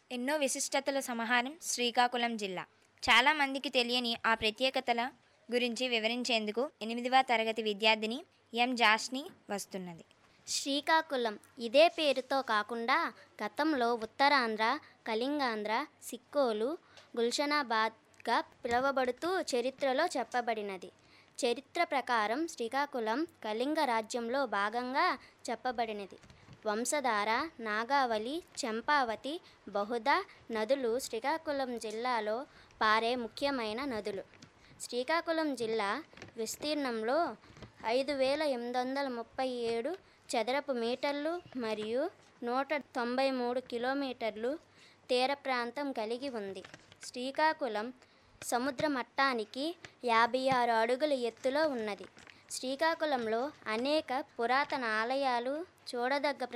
ఎన్నో విశిష్టతల సమాహారం శ్రీకాకుళం జిల్లా చాలామందికి తెలియని ఆ ప్రత్యేకతల గురించి వివరించేందుకు ఎనిమిదవ తరగతి విద్యార్థిని ఎం జాస్ని వస్తున్నది శ్రీకాకుళం ఇదే పేరుతో కాకుండా గతంలో ఉత్తరాంధ్ర కళింగాంధ్ర సిక్కోలు గుల్షనాబాద్గా పిలువబడుతూ చరిత్రలో చెప్పబడినది చరిత్ర ప్రకారం శ్రీకాకుళం కళింగ రాజ్యంలో భాగంగా చెప్పబడినది వంశధార నాగావళి చంపావతి బహుదా నదులు శ్రీకాకుళం జిల్లాలో పారే ముఖ్యమైన నదులు శ్రీకాకుళం జిల్లా విస్తీర్ణంలో ఐదు వేల ఎనిమిది వందల ముప్పై ఏడు చదరపు మీటర్లు మరియు నూట తొంభై మూడు కిలోమీటర్లు తీర ప్రాంతం కలిగి ఉంది శ్రీకాకుళం సముద్ర మట్టానికి యాభై ఆరు అడుగుల ఎత్తులో ఉన్నది శ్రీకాకుళంలో అనేక పురాతన ఆలయాలు చూడదగ్గ